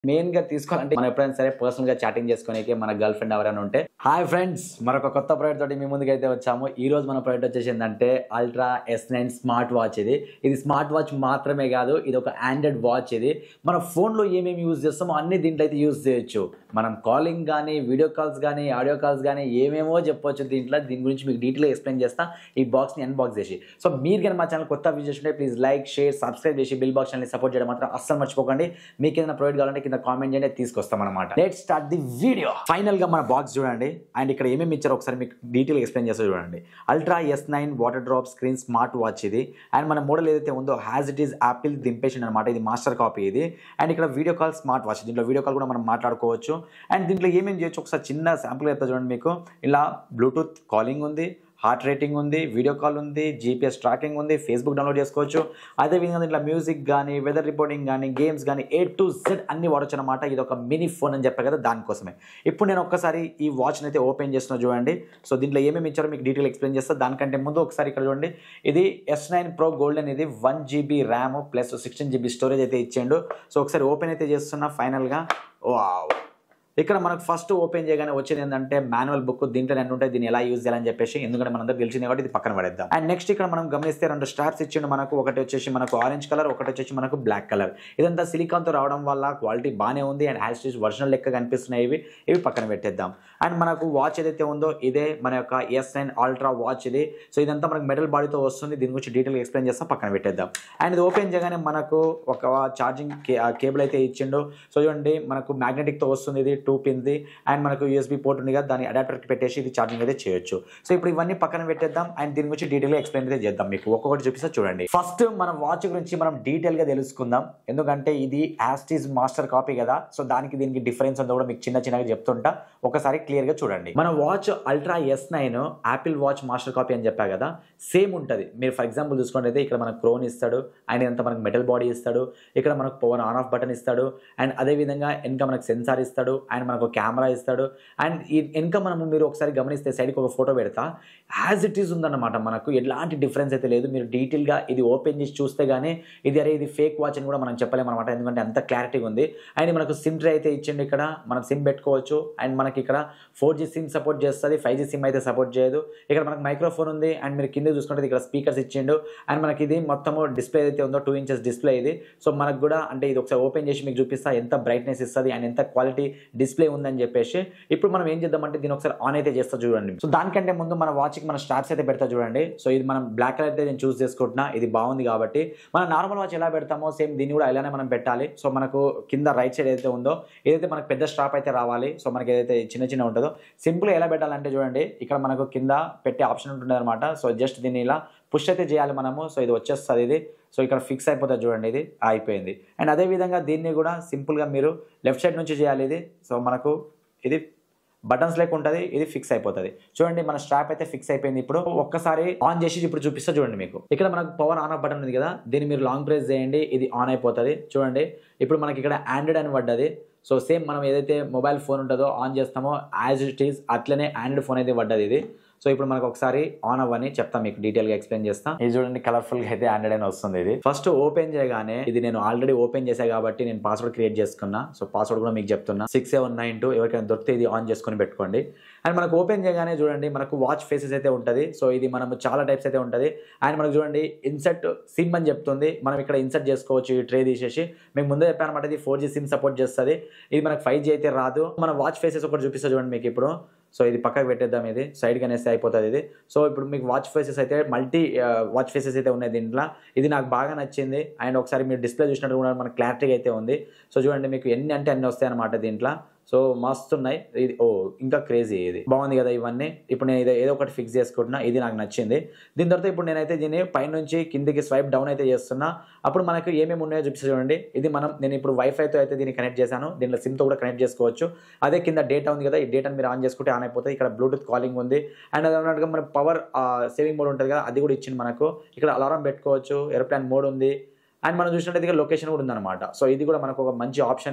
main గా తీసుకోవాలంటే మనం ఎప్పుడైనా సరే పర్సనల్ గా చాటింగ్ చేసుకోనికి మన గర్ల్ ఫ్రెండ్ ఎవరైనా ఉంటే హాయ్ ఫ్రెండ్స్ మరొక కొత్త ప్రాడక్ట్ తోటి మీ ముందుకు అయితే వచ్చాము ఈ రోజు మన ప్రాడక్ట్ వచ్చేసి ఏంటంటే ultra S nine smart watch ఇది ఇది స్మార్ట్ వాచ్ మాత్రమే కాదు ఇది ఒక ఆండ్రాయిడ్ వాచ్ ఇది మన ఫోన్ లో ఏమేమి యూజ్ చేస్తామో అన్ని దీంట్లో అయితే యూజ్ చేయొచ్చు మనం కాలింగ్ కానీ వీడియో కాల్స్ కానీ ఆడియో కాల్స్ కానీ ఏమేమో చెప్పొచ్చు దీంట్లో దీని గురించి మీకు డీటెయిల్ ఎక్స్ప్లెయిన్ చేస్తా ఈ బాక్స్ ని అన్బాక్స్ చేసి సో మీరు కానీ మా ఛానల్ కొత్త విజిట్ చేస్తుంటే ప్లీజ్ లైక్ షేర్ సబ్స్క్రైబ్ చేసి బిల్ బాక్స్ ఛానల్ సపోర్ట్ చేయడం మాత్రం అస్సలు మర్చిపోకండి మీకు ఏదైనా ప్రొవైడ్ కావాలంటే కింద కామెంట్ చేయండి తీసుకొస్తాం అనమాట let start the video final గా మన బాక్స్ చూడండి అండ్ ఇక్కడ ఏమేమి ఇచ్చారో ఒకసారి మీకు డీటెయిల్ ఎక్స్ప్లెయిన్ చేస్తా చూడండి ultra S nine water drop screen smart watch ఇది అండ్ మన మోడల్ ఏదైతే ఉందో హ్యాజ్ ఇట్ ఈస్ యాపిల్ దింపేషన్ అనమాట ఇది మాస్టర్ కాపీ ఇది అండ్ ఇక్కడ వీడియో కాల్ స్మార్ట్ వాచ్ దీంట్లో వీడియో కాల్ కూడా మనం మాట్లాడుకోవచ్చు అండ్ దీంట్లో ఏమేమి చేయొచ్చు ఒకసారి చిన్న శాంపుల్ అయితే చూడండి మీకు ఇలా బ్లూటూత్ కాలింగ్ ఉంది హార్ట్ రేటింగ్ ఉంది వీడియో కాల్ ఉంది జీపీఎస్ ట్రాకింగ్ ఉంది ఫేస్బుక్ డౌన్లోడ్ చేసుకోవచ్చు అదేవిధంగా దీంట్లో మ్యూజిక్ కానీ వెదర్ రిపోర్టింగ్ కానీ గేమ్స్ కానీ ఏ టు జెడ్ అన్ని వాడచ్చు అనమాట ఇది ఒక మినీ ఫోన్ అని చెప్పా కదా దానికోసమే ఇప్పుడు నేను ఒక్కసారి ఈ వాచ్ని అయితే ఓపెన్ చేస్తున్నా చూడండి సో దీంట్లో ఏమేమి ఇచ్చారో మీకు డీటెయిల్ ఎక్స్ప్లెయిన్ చేస్తా దానికంటే ముందు ఒకసారి ఇక్కడ చూడండి ఇది ఎస్ నైన్ ప్రో గోల్డెన్ ఇది one GB RAM plus sixteen GB storage అయితే ఇచ్చిండు సో ఒకసారి ఓపెన్ అయితే చేస్తున్నా ఫైనల్గా వావ్ ఇక్కడ మనకు ఫస్ట్ ఓపెన్ చేయగానే వచ్చేది ఏంటంటే మాన్యువల్ బుక్ దీంట్లో ఎన్ని ఉంటాయి దీన్ని ఎలా యూజ్ చేయాలని చెప్పేసి ఎందుకంటే మనందరూ తెలిసింది కాబట్టి ఇది పక్కన పడేద్దాం అండ్ నెక్స్ట్ ఇక్కడ మనం గమనిస్తే రెండు స్టార్స్ ఇచ్చిండు మనకు ఒకటి వచ్చేసి మనకు ఆరెంజ్ కలర్ ఒకటి వచ్చేసి మనకు బ్లాక్ కలర్ ఇదంతా సిలికాన్ తో రావడం వల్ల క్వాలిటీ బాగానే ఉంది అండ్ హ్యాష్ ఒరిజినల్ లెక్క కనిపిస్తున్నాయి ఇవి ఇవి పక్కన పెట్టేద్దాం అండ్ మనకు వాచ్ ఏదైతే ఉందో ఇదే మన యొక్క ఎస్ నైన్ అల్ట్రా వాచ్ ఇది సో ఇదంతా మనకు మెటల్ బాడీతో వస్తుంది దీని గురించి డీటెయిల్ ఎక్స్ప్లెయిన్ చేస్తాం పక్కన పెట్టేద్దాం అండ్ ఇది ఓపెన్ చేయగానే మనకు ఒక ఛార్జింగ్ కేబుల్ అయితే ఇచ్చిండు సో చూడండి మనకు మ్యాగ్నెటిక్ తో వస్తుంది ఇది టూ పిన్ది అండ్ మనకు యూఎస్బీ పోర్ట్ ఉంది కదా దాని అడాప్టర్కి పెట్టేసి ఇది ఛార్జింగ్ అయితే చేయొచ్చు సో ఇప్పుడు ఇవన్నీ పక్కన పెట్టేద్దాం అండ్ దీని గురించి డీటెయిల్గా ఎక్స్ప్లెయిన్ అయితే చేద్దాం మీకు ఒక్కొక్కటి చూపిస్తా చూడండి ఫస్ట్ మన వాచ్ గురించి మనం డీటెయిల్గా తెలుసుకుందాం ఎందుకంటే ఇది యాస్టీస్ మాస్టర్ కాపీ కదా సో దానికి దీనికి డిఫరెన్స్ ఉందో కూడా మీకు చిన్న చిన్నగా చెప్తుంటా ఒకసారి క్లియర్గా చూడండి మన watch ultra S nine Apple watch master copy అని చెప్పా కదా సేమ్ ఉంటుంది మీరు ఫర్ ఎగ్జాంపుల్ చూసుకుంటే ఇక్కడ మనకు క్రోన్ ఇస్తాడు అండ్ ఇదంతా మనకు మెటల్ బాడీ ఇస్తాడు ఇక్కడ మనకు పవర్ ఆన్ ఆఫ్ బటన్ ఇస్తాడు అండ్ అదేవిధంగా వెనక మనకు సెన్సార్ ఇస్తాడు అండ్ మనకు కెమెరా ఇస్తాడు అండ్ ఈ వెనక మనము మీరు ఒకసారి గమనిస్తే సైడ్కి ఒక ఫోటో పెడతా యాజ్ ఇట్ ఈస్ ఉందన్నమాట మనకు ఎలాంటి డిఫరెన్స్ అయితే లేదు మీరు డీటెయిల్గా ఇది ఓపెన్ చేసి చూస్తే కానీ ఇది అరే ఇది ఫేక్ వాచ్ అని కూడా మనం చెప్పలేము అనమాట ఎందుకంటే అంత క్లారిటీగా ఉంది అండ్ మనకు సిమ్ ట్రే అయితే ఇచ్చిండు ఇక్కడ మనం సిమ్ పెట్టుకోవచ్చు అండ్ మనకి ఇక్కడ ఫోర్ జీ సిమ్ సపోర్ట్ చేస్తుంది ఫైవ్ జీ సిమ్ అయితే సపోర్ట్ చేయదు ఇక్కడ మనకు మైక్రోఫోన్ ఉంది అండ్ మీరు కింద చూసుకుంటే ఇక్కడ స్పీకర్స్ ఇచ్చిండు అండ్ మనకి ఇది మొత్తము డిస్ప్లే అయితే ఉందో టూ ఇంచెస్ డిస్ప్లే ఇది సో మనకు కూడా అంటే ఇది ఒకసారి ఓపెన్ చేసి మీకు చూపిస్తా ఎంత బ్రైట్నెస్ ఇస్తుంది అండ్ ఎంత క్వాలిటీ డిస్ప్లే ఉందని చెప్పేసి ఇప్పుడు మనం ఏం చేద్దామంటే దీని ఒకసారి ఆన్ అయితే చేస్తా చూడండి సో దానికంటే ముందు మన వాచ్కి మన స్టార్స్ అయితే పెడతా చూడండి సో ఇది మనం బ్లాక్ కలర్ అయితే నేను చూస్ చేసుకుంటున్నా ఇది బాగుంది కాబట్టి మన నార్మల్ వాచ్ ఎలా పెడతామో సేమ్ దీన్ని కూడా ఇలానే మనం పెట్టాలి సో మనకు కింద రైట్ సైడ్ ఏదైతే ఉందో ఏదైతే మనకు పెద్ద స్ట్రాప్ అయితే రావాలి సో మనకి ఏదైతే చిన్న చిన్న ఉంటుందో సింపుల్ ఎలా పెట్టాలంటే చూడండి ఇక్కడ మనకు కింద పెట్టే ఆప్షన్ ఉంటుంది అనమాట సో జస్ట్ దీన్ని ఇలా పుష్ అయితే చేయాలి మనము సో ఇది వచ్చేస్తుంది ఇది సో ఇక్కడ ఫిక్స్ అయిపోతుంది చూడండి ఇది అయిపోయింది అండ్ అదేవిధంగా దీన్ని కూడా సింపుల్గా మీరు లెఫ్ట్ సైడ్ నుంచి చేయాలి ఇది సో మనకు ఇది బటన్స్ లెక్క ఉంటుంది ఇది ఫిక్స్ అయిపోతుంది చూడండి మన స్ట్రాప్ అయితే ఫిక్స్ అయిపోయింది ఇప్పుడు ఒక్కసారి ఆన్ చేసి ఇప్పుడు చూపిస్తా చూడండి మీకు ఇక్కడ మనకు పవర్ ఆన్ ఆఫ్ బటన్ ఉంది కదా దీన్ని మీరు లాంగ్ ప్రెస్ చేయండి ఇది ఆన్ అయిపోతుంది చూడండి ఇప్పుడు మనకి ఇక్కడ ఆండ్రాయిడ్ అని పడ్డది సో సేమ్ మనం ఏదైతే మొబైల్ ఫోన్ ఉంటుందో ఆన్ చేస్తామో యాజ్ ఇట్ ఈస్ అట్లనే ఆండ్రాయిడ్ ఫోన్ అయితే పడ్డది ఇది సో ఇప్పుడు మనకు ఒకసారి ఆన్ అవ్వని చెప్తాను మీకు డీటెయిల్ గా ఎక్స్ప్లెయిన్ చేస్తాను ఇది చూడండి కలర్ఫుల్ గా అయితే ఆండ్రాయిడ్ అని వస్తుంది ఇది ఫస్ట్ ఓపెన్ చేయగానే ఇది నేను ఆల్రెడీ ఓపెన్ చేసా కాబట్టి నేను పాస్వర్డ్ క్రియేట్ చేసుకున్నా సో పాస్వర్డ్ కూడా మీకు చెప్తున్నా సిక్స్ సెవెన్ నైన్ టూ ఎవరికైనా దొరికితే ఇది ఆన్ చేసుకొని పెట్టుకోండి అండ్ మనకు ఓపెన్ చేయగానే చూడండి మనకు వాచ్ ఫేసెస్ అయితే ఉంటుంది సో ఇది మనం చాలా టైప్స్ అయితే ఉంటుంది అండ్ మనకు చూడండి ఇన్సర్ట్ సిమ్ అని చెప్తుంది మనం ఇక్కడ ఇన్సర్ట్ చేసుకోవచ్చు ఈ ట్రే తీసేసి మీకు ముందే చెప్పాను అనమాట ఇది ఫోర్ జీ సిమ్ సపోర్ట్ చేస్తుంది ఇది మనకు ఫైవ్ జీ అయితే రాదు మన వాచ్ ఫేసెస్ ఒకటి చూపిస్తా చూడండి మీకు ఇప్పుడు సో ఇది పక్కకు పెట్టేద్దాం ఇది సైడ్గా అనేసి అయిపోతుంది ఇది సో ఇప్పుడు మీకు వాచ్ ఫేసెస్ అయితే మల్టీ వాచ్ ఫేసెస్ అయితే ఉన్నాయి దీంట్లో ఇది నాకు బాగా నచ్చింది అండ్ ఒకసారి మీరు డిస్ప్లే చూసినట్టు కూడా మనకు క్లారిటీగా అయితే ఉంది సో చూడండి మీకు ఎన్ని అంటే అన్ని వస్తాయి అనమాట దీంట్లో సో మస్తు ఉన్నాయి ఇది ఓ ఇంకా క్రేజీ ఇది బాగుంది కదా ఇవన్నీ ఇప్పుడు నేను ఇది ఏదో ఒకటి ఫిక్స్ చేసుకుంటున్నా ఇది నాకు నచ్చింది దీని తర్వాత ఇప్పుడు నేనైతే దీన్ని పైనుంచి కిందికి స్వైప్ డౌన్ అయితే చేస్తున్నా అప్పుడు మనకు ఏమేమి ఉన్నాయో చూపిస్తే చూడండి ఇది మనం నేను ఇప్పుడు వైఫైతో అయితే దీన్ని కనెక్ట్ చేశాను దీంట్లో సిమ్తో కూడా కనెక్ట్ చేసుకోవచ్చు అదే కింద డేటా ఉంది కదా ఈ డేటాను మీరు ఆన్ చేసుకుంటే ఆన్ అయిపోతుంది ఇక్కడ బ్లూటూత్ కాలింగ్ ఉంది అండ్ అది అన్నట్టుగా మన పవర్ సేవింగ్ మోడ్ ఉంటుంది కదా అది కూడా ఇచ్చింది మనకు ఇక్కడ అలారం పెట్టుకోవచ్చు ఏరోప్లేన్ మోడ్ ఉంది అండ్ మనం చూసినట్టయితే ఇక్కడ లొకేషన్ కూడా ఉందన్నమాట సో ఇది కూడా మనకు ఒక మంచి ఆప్షన్ ఇది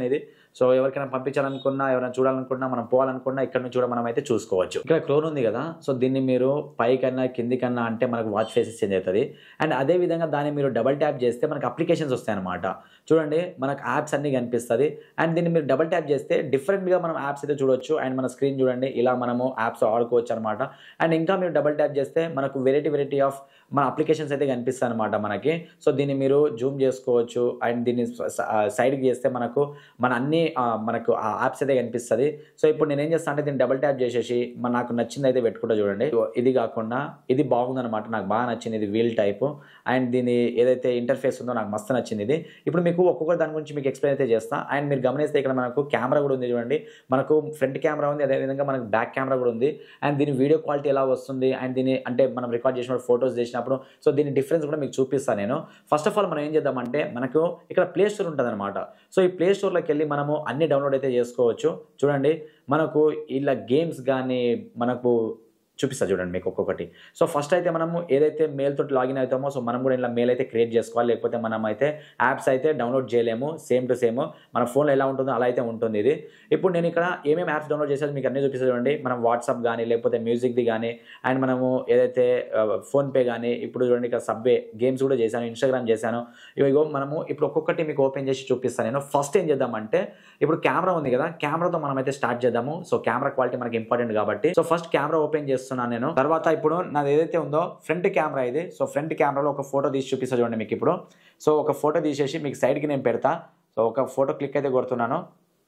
సో ఎవరికైనా పంపించాలనుకున్నా ఎవరైనా చూడాలనుకున్నా మనం పోవాలనుకున్నా ఇక్కడ నుంచి కూడా మనం అయితే చూసుకోవచ్చు ఇక్కడ క్రోన్ ఉంది కదా సో దీన్ని మీరు పైకన్నా కిందికన్నా అంటే మనకు వాచ్ ఫేసెస్ చేంజ్ అవుతుంది అండ్ అదే విధంగా దాన్ని మీరు డబల్ ట్యాప్ చేస్తే మనకు అప్లికేషన్స్ వస్తాయి అనమాట చూడండి మనకు యాప్స్ అన్ని కనిపిస్తుంది అండ్ దీన్ని మీరు డబల్ ట్యాప్ చేస్తే డిఫరెంట్గా మనం యాప్స్ అయితే చూడొచ్చు అండ్ మన స్క్రీన్ చూడండి ఇలా మనము యాప్స్ ఆడుకోవచ్చు అనమాట అండ్ ఇంకా మీరు డబల్ ట్యాప్ చేస్తే మనకు వెరైటీ వెరైటీ ఆఫ్ మన అప్లికేషన్స్ అయితే కనిపిస్తాయి అనమాట మనకి సో దీన్ని మీరు జూమ్ చేసుకోవచ్చు అండ్ దీన్ని సైడ్కి చేస్తే మనకు మన అన్ని ఆ, మనకు ఆ యాప్స్ అయితే కనిపిస్తుంది సో ఇప్పుడు నేను ఏం చేస్తాను అంటే దీన్ని డబల్ ట్యాప్ చేసేసి మన నాకు నచ్చింది అయితే పెట్టుకుంటా చూడండి సో ఇది కాకుండా ఇది బాగుందన్నమాట నాకు బాగా నచ్చింది ఇది వీల్ టైప్ అండ్ దీని ఏదైతే ఇంటర్ఫేస్ ఉందో నాకు మస్తు నచ్చింది ఇది ఇప్పుడు మీకు ఒక్కొక్క దాని గురించి మీకు ఎక్స్ప్లెయిన్ అయితే చేస్తా అండ్ మీరు గమనిస్తే ఇక్కడ మనకు కెమెరా కూడా ఉంది చూడండి మనకు ఫ్రంట్ కెమెరా ఉంది అదేవిధంగా మనకు బ్యాక్ కెమెరా కూడా ఉంది అండ్ దీని వీడియో క్వాలిటీ ఎలా వస్తుంది అండ్ దీని అంటే మనం రికార్డ్ చేసినప్పుడు ఫొటోస్ చేసినప్పుడు సో దీని డిఫరెన్స్ కూడా మీకు చూపిస్తాను నేను ఫస్ట్ ఆఫ్ ఆల్ మనం ఏం చేద్దామంటే మనకు ఇక్కడ ప్లే స్టోర్ ఉంటుంది అనమాట సో ఈ ప్లే స్టోర్లోకి వెళ్ళి మనము అన్ని డౌన్లోడ్ అయితే చేసుకోవచ్చు చూడండి మనకు ఇలా గేమ్స్ కానీ మనకు చూపిస్తా చూడండి మీకు ఒక్కొక్కటి సో ఫస్ట్ అయితే మనము ఏదైతే మెయిల్ తోటి లాగిన్ అవుతామో సో మనం కూడా ఇలా మెయిల్ అయితే క్రియేట్ చేసుకోవాలి లేకపోతే మనం అయితే యాప్స్ అయితే డౌన్లోడ్ చేయలేము సేమ్ టు సేమ్ మన ఫోన్లో ఎలా ఉంటుందో అలా అయితే ఉంటుంది ఇది ఇప్పుడు నేను ఇక్కడ ఏమేమి యాప్స్ డౌన్లోడ్ చేసేది మీకు అన్నీ చూపిస్తా చూడండి మనం వాట్సాప్ కానీ లేకపోతే మ్యూజిక్ది కానీ అండ్ మనము ఏదైతే ఫోన్పే కానీ ఇప్పుడు చూడండి ఇక్కడ సబ్వే గేమ్స్ కూడా చేశాను ఇన్స్టాగ్రామ్ చేశాను ఇవిగో మనము ఇప్పుడు ఒక్కొక్కటి మీకు ఓపెన్ చేసి చూపిస్తాను నేను ఫస్ట్ ఏం చేద్దామంటే ఇప్పుడు కెమెరా ఉంది కదా కెమెరాతో మనం అయితే స్టార్ట్ చేద్దాము సో కెమెరా క్వాలిటీ మనకి ఇంపార్టెంట్ కాబట్టి సో ఫస్ట్ కెమెరా ఓపెన్ చేస్తున్నాను నేను తర్వాత ఇప్పుడు నాది ఏదైతే ఉందో ఫ్రంట్ కెమెరా ఇది సో ఫ్రంట్ కెమెరాలో ఒక ఫోటో తీసి చూపిస్తా చూడండి మీకు ఇప్పుడు సో ఒక ఫోటో తీసేసి మీకు సైడ్కి నేను పెడతా సో ఒక ఫోటో క్లిక్ అయితే కొడుతున్నాను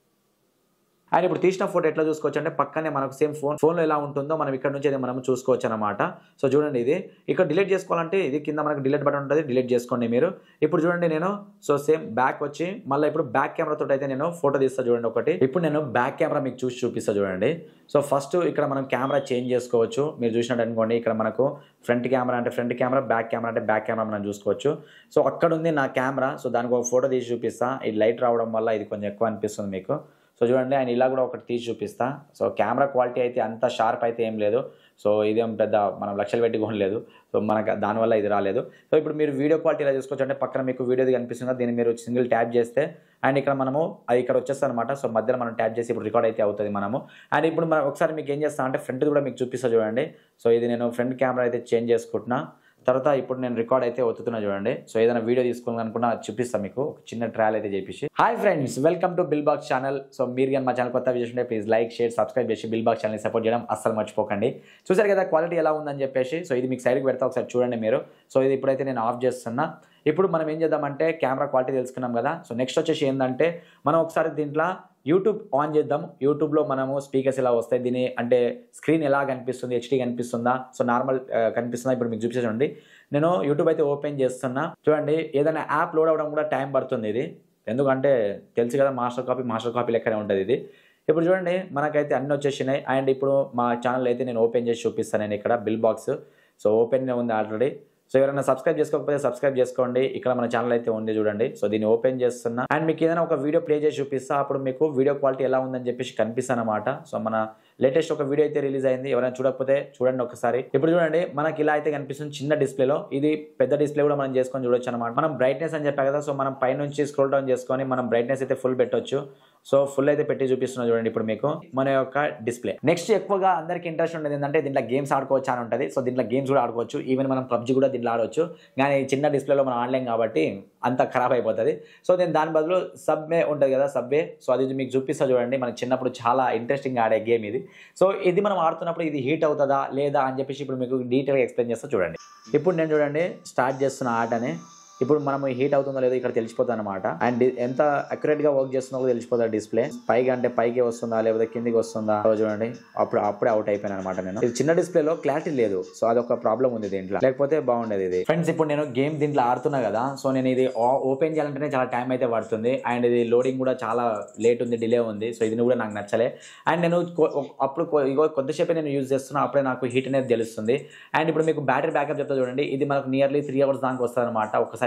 అండ్ ఇప్పుడు తీసిన ఫోటో ఎట్లా చూసుకోవచ్చు అంటే పక్కనే మనకు సేమ్ ఫోన్ ఫోన్లో ఎలా ఉంటుందో మనం ఇక్కడ నుంచి అయితే మనం చూసుకోవచ్చు అనమాట సో చూడండి ఇది ఇక్కడ డిలీట్ చేసుకోవాలంటే ఇది కింద మనకు డిలీట్ బటన్ ఉంటుంది డిలీట్ చేసుకోండి మీరు ఇప్పుడు చూడండి నేను సో సేమ్ బ్యాక్ వచ్చి మళ్ళీ ఇప్పుడు బ్యాక్ కెమెరా తోటి అయితే నేను ఫోటో తీస్తా చూడండి ఒకటి ఇప్పుడు నేను బ్యాక్ కెమెరా మీకు చూసి చూపిస్తా చూడండి సో ఫస్ట్ ఇక్కడ మనం కెమెరా చేంజ్ చేసుకోవచ్చు మీరు చూసినట్టు అనుకోండి ఇక్కడ మనకు ఫ్రంట్ కెమెరా అంటే ఫ్రంట్ కెమెరా బ్యాక్ కెమెరా అంటే బ్యాక్ కెమెరా మనం చూసుకోవచ్చు సో అక్కడ ఉంది నా కెమెరా సో దానికి ఒక ఫోటో తీసి చూపిస్తా ఈ లైట్ రావడం వల్ల ఇది కొంచెం ఎక్కువ అనిపిస్తుంది మీకు సో చూడండి ఆయన ఇలా కూడా ఒకటి తీసి చూపిస్తా సో కెమెరా క్వాలిటీ అయితే అంత షార్ప్ అయితే ఏం లేదు సో ఇదేం పెద్ద మనం లక్షలు పెట్టి కొనలేదు సో మనకు దానివల్ల ఇది రాలేదు సో ఇప్పుడు మీరు వీడియో క్వాలిటీ ఎలా చూసుకోవచ్చు అంటే పక్కన మీకు వీడియోది కనిపిస్తుంది దీన్ని మీరు సింగిల్ ట్యాప్ చేస్తే అండ్ ఇక్కడ మనము అది ఇక్కడ వచ్చేస్తుంది అనమాట సో మధ్యలో మనం ట్యాప్ చేసి ఇప్పుడు రికార్డ్ అయితే అవుతుంది మనము అండ్ ఇప్పుడు మనం ఒకసారి మీకు ఏం చేస్తాం అంటే ఫ్రంట్ కూడా మీకు చూపిస్తా చూడండి సో ఇది నేను ఫ్రంట్ కెమెరా అయితే చేంజ్ చేసుకుంటున్నా తర్వాత ఇప్పుడు నేను రికార్డ్ అయితే ఒత్తుతున్నా చూడండి సో ఏదైనా వీడియో తీసుకోవాలనుకున్నా అనుకున్నా అది చూపిస్తాను మీకు ఒక చిన్న ట్రయల్ అయితే చేపించి hi friends welcome to bill box channel so మీరు కానీ మా ఛానల్ కొత్త చూస్తుంటే ప్లీజ్ లైక్ షేర్ సబ్స్క్రైబ్ చేసి బిల్ బాక్స్ ఛానల్ సపోర్ట్ చేయడం అస్సలు మర్చిపోకండి చూసారు కదా క్వాలిటీ ఎలా ఉందని చెప్పేసి సో ఇది మీకు సైడ్కి పెడతా ఒకసారి చూడండి మీరు సో ఇది ఇప్పుడైతే నేను ఆఫ్ చేస్తున్నా ఇప్పుడు మనం ఏం చేద్దామంటే కెమెరా క్వాలిటీ తెలుసుకున్నాం కదా సో నెక్స్ట్ వచ్చేసి ఏంటంటే మనం ఒకసారి దీంట్లో యూట్యూబ్ ఆన్ చేద్దాం యూట్యూబ్లో మనము స్పీకర్స్ ఎలా వస్తాయి దీని అంటే స్క్రీన్ ఎలా కనిపిస్తుంది హెచ్డీ కనిపిస్తుందా సో నార్మల్ కనిపిస్తుందా ఇప్పుడు మీకు చూపించండి నేను యూట్యూబ్ అయితే ఓపెన్ చేస్తున్నా చూడండి ఏదైనా యాప్ లోడ్ అవ్వడం కూడా టైం పడుతుంది ఇది ఎందుకంటే తెలుసు కదా మాస్టర్ కాపీ మాస్టర్ కాపీ లెక్కనే ఉంటుంది ఇది ఇప్పుడు చూడండి మనకైతే అన్ని వచ్చేసినాయి అండ్ ఇప్పుడు మా ఛానల్ అయితే నేను ఓపెన్ చేసి చూపిస్తాను నేను ఇక్కడ బిల్ బాక్స్ సో ఓపెన్ ఉంది ఆల్రెడీ సో ఎవరైనా సబ్స్క్రైబ్ చేసుకోకపోతే సబ్స్క్రైబ్ చేసుకోండి ఇక్కడ మన ఛానల్ అయితే ఉంది చూడండి సో దీన్ని ఓపెన్ చేస్తున్నా అండ్ మీకు ఏదైనా ఒక వీడియో ప్లే చేసి చూపిస్తా అప్పుడు మీకు వీడియో క్వాలిటీ ఎలా ఉందని చెప్పేసి కనిపిస్తాను అనమాట సో మన లేటెస్ట్ ఒక వీడియో అయితే రిలీజ్ అయింది ఎవరైనా చూడకపోతే చూడండి ఒకసారి ఇప్పుడు చూడండి మనకి ఇలా అయితే కనిపిస్తుంది చిన్న డిస్ప్లేలో ఇది పెద్ద డిస్ప్లే కూడా మనం చేసుకొని చూడొచ్చు అనమాట మనం బ్రైట్నెస్ అని చెప్పా కదా సో మనం పైనుంచి స్క్రోల్ డౌన్ చేసుకొని మనం బ్రైట్నెస్ అయితే ఫుల్ పెట్టొచ్చు సో ఫుల్ అయితే పెట్టి చూపిస్తున్నా చూడండి ఇప్పుడు మీకు మన యొక్క డిస్ప్లే నెక్స్ట్ ఎక్కువగా అందరికి ఇంట్రెస్ట్ ఉండేది ఏంటంటే దీంట్లో గేమ్స్ ఆడుకోవచ్చు అని ఉంటుంది సో దీంట్లో గేమ్స్ కూడా ఆడుకోవచ్చు ఈవెన్ మనం పబ్జి కూడా దీంట్లో ఆడవచ్చు కానీ చిన్న డిస్ప్లేలో మనం ఆడలేం కాబట్టి అంత ఖరాబ్ అయిపోతుంది సో నేను దాని బదులు సబ్వే ఉంటుంది కదా సబ్వే సో అది మీకు చూపిస్తా చూడండి మనకి చిన్నప్పుడు చాలా ఇంట్రెస్టింగ్ ఆడే గేమ్ ఇది సో ఇది మనం ఆడుతున్నప్పుడు ఇది హీట్ అవుతుందా లేదా అని చెప్పేసి ఇప్పుడు మీకు డీటెయిల్గా ఎక్స్ప్లెయిన్ చేస్తా చూడండి ఇప్పుడు నేను చూడండి స్టార్ట్ చేస్తున్న ఆటని ఇప్పుడు మనం హీట్ అవుతుందో లేదో ఇక్కడ తెలిసిపోతుంది అనమాట అండ్ ఎంత అక్యురేట్ గా వర్క్ చేస్తుందో కూడా తెలిసిపోతుంది డిస్ప్లే పైకి అంటే పైకి వస్తుందా లేకపోతే కిందికి వస్తుందా సో చూడండి అప్పుడు అప్పుడే అవుట్ అయిపోయాను అనమాట నేను ఇది చిన్న డిస్ప్లే లో క్లారిటీ లేదు సో అదొక ప్రాబ్లం ఉంది దీంట్లో లేకపోతే బాగుండేది ఇది ఫ్రెండ్స్ ఇప్పుడు నేను గేమ్ దీంట్లో ఆడుతున్నా కదా సో నేను ఇది ఓపెన్ చేయాలంటేనే చాలా టైం అయితే పడుతుంది అండ్ ఇది లోడింగ్ కూడా చాలా లేట్ ఉంది డిలే ఉంది సో ఇది కూడా నాకు నచ్చలే అండ్ నేను కొ- అప్పుడు కొ- ఇగో కొద్దిసేపే నేను యూజ్ చేస్తున్నా అప్పుడే నాకు హీట్ అనేది తెలుస్తుంది అండ్ ఇప్పుడు మీకు బ్యాటరీ బ్యాకప్ చెప్తా చూడండి ఇది మనకు నియర్లీ త్రీ అవర్స్ దాకా వస్తుంది అనమాట ఒకసారి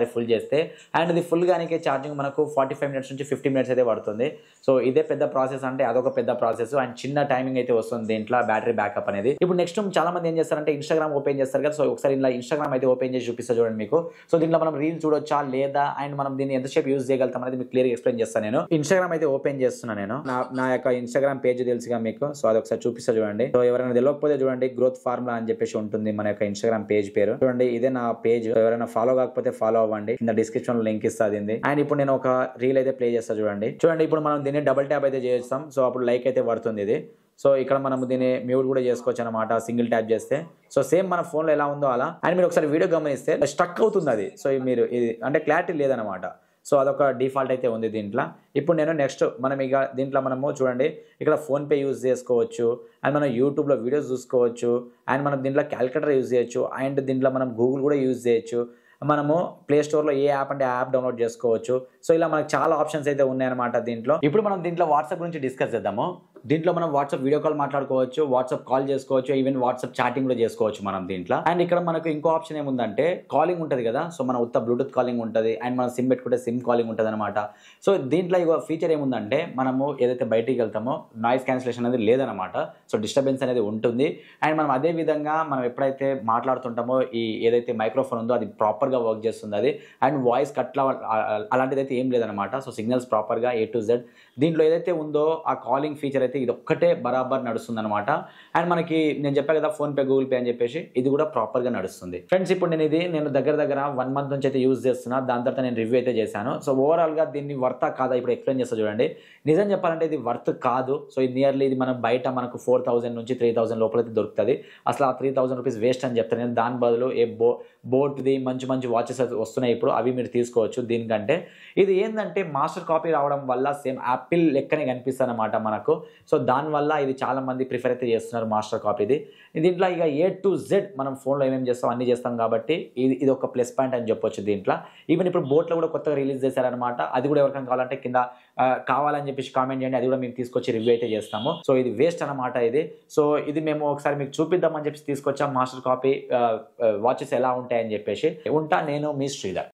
ఒకసారి ఫుల్ చేస్తే అండ్ ఇది ఫుల్ గానికి ఛార్జింగ్ మనకు ఫార్టీ ఫైవ్ మినిట్స్ నుంచి ఫిఫ్టీ మినిట్స్ అయితే పడుతుంది సో ఇదే పెద్ద ప్రాసెస్ అంటే అదొక పెద్ద ప్రాసెస్ అండ్ చిన్న టైమింగ్ అయితే వస్తుంది దీంట్లో బ్యాటరీ బ్యాకప్ అనేది ఇప్పుడు నెక్స్ట్ చాలా మంది ఏం చేస్తారంటే ఇన్స్టాగ్రామ్ ఓపెన్ చేస్తారు కదా సో ఒకసారి ఇలా ఇన్స్టాగ్రామ్ అయితే ఓపెన్ చేసి చూపిస్తా చూడండి మీకు సో దీంట్లో మనం రీల్ చూడొచ్చా లేదా అండ్ మనం దీన్ని ఎంతసేపు యూజ్ చేయగలుగుతాం అనేది మీకు క్లియర్ ఎక్స్ప్లెయిన్ చేస్తాను నేను ఇన్స్టాగ్రామ్ అయితే ఓపెన్ చేస్తున్నా నేను నా నా యొక్క ఇన్స్టాగ్రామ్ పేజ్ తెలుసుగా మీకు సో అది ఒకసారి చూపిస్తా చూడండి సో ఎవరైనా తెలియకపోతే చూడండి గ్రోత్ ఫార్ములా అని చెప్పేసి ఉంటుంది మన యొక్క ఇన్స్టాగ్రామ్ పేజ్ పేరు చూడండి ఇదే నా పేజ్ ఎవరైనా ఫాలో కాకపోతే ఫాలో అవ్వండి కింద డిస్క్రిప్షన్ లో లింక్ ఇస్తా దీన్ని అండ్ ఇప్పుడు నేను ఒక రీల్ అయితే ప్లే చేస్తా చూడండి చూడండి ఇప్పుడు మనం దీన్ని డబుల్ ట్యాప్ అయితే చేస్తాం సో అప్పుడు లైక్ అయితే పడుతుంది ఇది సో ఇక్కడ మనం దీన్ని మ్యూట్ కూడా చేసుకోవచ్చు అనమాట సింగిల్ ట్యాప్ చేస్తే సో సేమ్ మన ఫోన్లో ఎలా ఉందో అలా అండ్ మీరు ఒకసారి వీడియో గమనిస్తే స్ట్రక్ అవుతుంది అది సో మీరు ఇది అంటే క్లారిటీ లేదనమాట సో అదొక డిఫాల్ట్ అయితే ఉంది దీంట్లో ఇప్పుడు నేను నెక్స్ట్ మనం ఇక దీంట్లో మనము చూడంండి ఇక్కడ ఫోన్పే యూజ్ చేసుకోవచ్చు అండ్ మనం యూట్యూబ్లో వీడియోస్ చూసుకోవచ్చు అండ్ మనం దీంట్లో క్యాలిక్యులేటర్ యూజ్ చేయొచ్చు అండ్ దీంట్లో మనం గూగుల్ కూడా యూజ్ చేయొచ్చు మనము ప్లే స్టోర్లో ఏ యాప్ అంటే యాప్ డౌన్లోడ్ చేసుకోవచ్చు సో ఇలా మనకు చాలా ఆప్షన్స్ అయితే ఉన్నాయన్నమాట దీంట్లో ఇప్పుడు మనం దీంట్లో వాట్సాప్ గురించి డిస్కస్ చేద్దాము దీంట్లో మనం వాట్సాప్ వీడియో కాల్ మాట్లాడుకోవచ్చు వాట్సాప్ కాల్ చేసుకోవచ్చు ఈవెన్ వాట్సాప్ చాటింగ్ కూడా చేసుకోవచ్చు మనం దీంట్లో అండ్ ఇక్కడ మనకు ఇంకో ఆప్షన్ ఏముందంటే కాలింగ్ ఉంటుంది కదా సో మన ఉత్త బ్లూటూత్ కాలింగ్ ఉంటుంది అండ్ మనం సిమ్ పెట్టుకుంటే సిమ్ కాలింగ్ ఉంటుంది అనమాట సో దీంట్లో ఇక ఫీచర్ ఏముందంటే మనము ఏదైతే బయటికి వెళ్తామో నాయిస్ క్యాన్సిలేషన్ అనేది లేదనమాట సో డిస్టర్బెన్స్ అనేది ఉంటుంది అండ్ మనం అదే విధంగా మనం ఎప్పుడైతే మాట్లాడుతుంటామో ఈ ఏదైతే మైక్రోఫోన్ ఉందో అది ప్రాపర్గా వర్క్ చేస్తుంది అది అండ్ వాయిస్ కట్లా అలాంటిది అయితే ఏం లేదనమాట సో సిగ్నల్స్ ప్రాపర్గా ఏ టు జెడ్ దీంట్లో ఏదైతే ఉందో ఆ కాలింగ్ ఫీచర్ అయితే ఇది ఒక్కటే బరాబర్ నడుస్తుంది అనమాట అండ్ మనకి నేను చెప్పా కదా ఫోన్పే గూగుల్ పే అని చెప్పేసి ఇది కూడా ప్రాపర్గా నడుస్తుంది ఫ్రెండ్స్ ఇప్పుడు నేను ఇది నేను దగ్గర దగ్గర వన్ మంత్ నుంచి అయితే యూజ్ చేస్తున్నా దాని తర్వాత నేను రివ్యూ అయితే చేశాను సో ఓవరాల్గా దీన్ని వర్తా కాదా ఇప్పుడు ఎక్స్ప్లెయిన్ చేస్తా చూడండి నిజం చెప్పాలంటే ఇది వర్త్ కాదు సో ఇది నియర్లీ ఇది మనం బయట మనకు ఫోర్ థౌసండ్ నుంచి త్రీ థౌసండ్ లోపల అయితే దొరుకుతుంది అసలు ఆ త్రీ థౌసండ్ రూపీస్ వేస్ట్ అని చెప్తాను నేను దాని బదులు ఏ బో బోట్ది మంచి మంచి వాచెస్ వస్తున్నాయి ఇప్పుడు అవి మీరు తీసుకోవచ్చు దీనికంటే ఇది ఏంటంటే మాస్టర్ కాపీ రావడం వల్ల సేమ్ యాపిల్ లెక్కనే కనిపిస్తుంది అనమాట మనకు సో దానివల్ల ఇది చాలా మంది ప్రిఫర్ అయితే చేస్తున్నారు మాస్టర్ కాపీది దీంట్లో ఇక ఏ టు జెడ్ మనం ఫోన్లో ఏమేమి చేస్తాం అన్ని చేస్తాం కాబట్టి ఇది ఇది ఒక ప్లస్ పాయింట్ అని చెప్పొచ్చు దీంట్లో ఈవెన్ ఇప్పుడు బోట్లో కూడా కొత్తగా రిలీజ్ చేశారనమాట అది కూడా ఎవరికైనా కావాలంటే కింద ఆ, కావాలని చెప్పేసి కామెంట్ చేయండి అది కూడా మేము తీసుకొచ్చి రివ్యూ అయితే చేస్తాము సో ఇది వేస్ట్ అనమాట ఇది సో ఇది మేము ఒకసారి మీకు చూపిద్దామని చెప్పి తీసుకొచ్చాం మాస్టర్ కాపీ వాచెస్ ఎలా ఉంటాయని చెప్పేసి ఉంటా నేను మీ శ్రీధర్